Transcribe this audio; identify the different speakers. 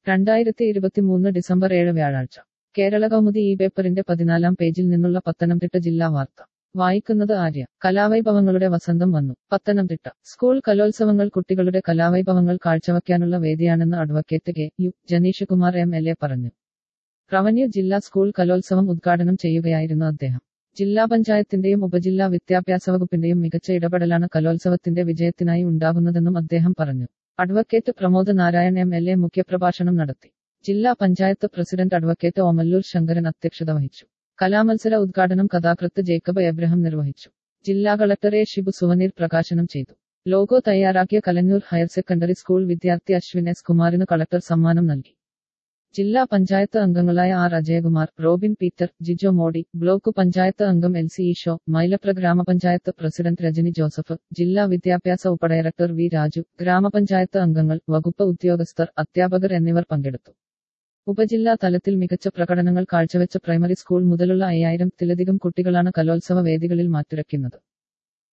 Speaker 1: രണ്ടായിരത്തി ഇരുപത്തിമൂന്ന് ഡിസംബർ ഏഴ് വ്യാഴാഴ്ച കേരള കൗമുദി ഈ പേപ്പറിന്റെ പതിനാലാം പേജിൽ നിന്നുള്ള പത്തനംതിട്ട ജില്ലാ വാർത്ത വായിക്കുന്നത് ആര്യ കലാവൈഭവങ്ങളുടെ വസന്തം വന്നു പത്തനംതിട്ട സ്കൂൾ കലോത്സവങ്ങൾ കുട്ടികളുടെ കലാവൈഭവങ്ങൾ കാഴ്ചവെക്കാനുള്ള വേദിയാണെന്ന് advocate K U Janeesh Kumar M L A പറഞ്ഞു റവന്യൂ ജില്ലാ സ്കൂൾ കലോത്സവം ഉദ്ഘാടനം ചെയ്യുകയായിരുന്നു അദ്ദേഹം ജില്ലാ പഞ്ചായത്തിന്റെയും ഉപജില്ലാ വിദ്യാഭ്യാസ വകുപ്പിന്റെയും മികച്ച ഇടപെടലാണ് കലോത്സവത്തിന്റെ വിജയത്തിനായി ഉണ്ടാകുന്നതെന്നും അദ്ദേഹം പറഞ്ഞു advocate Pramod Narayan M L A മുഖ്യപ്രഭാഷണം നടത്തി ജില്ലാ പഞ്ചായത്ത് പ്രസിഡന്റ് അഡ്വക്കേറ്റ് ഓമല്ലൂർ ശങ്കരൻ അധ്യക്ഷത വഹിച്ചു കലാമത്സര ഉദ്ഘാടനം കഥാകൃത്ത് ജേക്കബ് എബ്രഹാം നിർവഹിച്ചു ജില്ലാ കളക്ടർ എ ഷിബു സുവനീർ പ്രകാശനം ചെയ്തു ലോഗോ തയ്യാറാക്കിയ കലഞ്ഞൂർ ഹയർ സെക്കൻഡറി സ്കൂൾ വിദ്യാർത്ഥി അശ്വിൻ എസ് കുമാറിന് കളക്ടർ സമ്മാനം നൽകി ജില്ലാ പഞ്ചായത്ത് അംഗങ്ങളായ R Ajayakumar Robin Peter Jijo Modi block panchayat അംഗം എൽ സി ഈഷോ മൈലപ്ര ഗ്രാമപഞ്ചായത്ത് പ്രസിഡന്റ് രജനി ജോസഫ് ജില്ലാ വിദ്യാഭ്യാസ ഉപഡയറക്ടർ വി രാജു ഗ്രാമപഞ്ചായത്ത് അംഗങ്ങൾ വകുപ്പ് ഉദ്യോഗസ്ഥർ അധ്യാപകർ എന്നിവർ പങ്കെടുത്തു ഉപജില്ലാ തലത്തിൽ മികച്ച പ്രകടനങ്ങൾ കാഴ്ചവെച്ച പ്രൈമറി സ്കൂൾ മുതലുള്ള അയ്യായിരത്തിലധികം കുട്ടികളാണ് കലോത്സവ വേദികളിൽ മാറ്റുരയ്ക്കുന്നത്